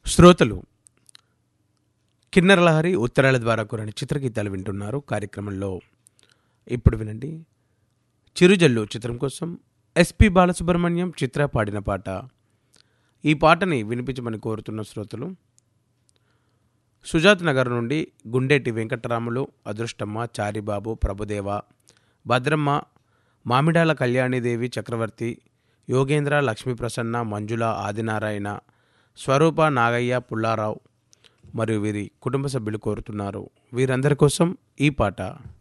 శ్రోతలు కిన్నెర లహరి ఉత్తరాల ద్వారా కూరని చిత్రగీతాలు వింటున్నారు కార్యక్రమంలో ఇప్పుడు వినండి చిరుజల్లు చిత్రం కోసం ఎస్పి బాలసుబ్రహ్మణ్యం చిత్ర పాడిన పాట ఈ పాటని వినిపించమని కోరుతున్న శ్రోతలు సుజాత్ నగర్ నుండి గుండేటి వెంకటరాములు అదృష్టమ్మ చారిబాబు ప్రభుదేవ భద్రమ్మ మామిడాల కళ్యాణీదేవి చక్రవర్తి యోగేంద్ర లక్ష్మీప్రసన్న మంజుల ఆదినారాయణ స్వరూప నాగయ్య పుల్లారావు మరియు వీరి కుటుంబ సభ్యులు కోరుతున్నారు వీరందరి కోసం ఈ పాట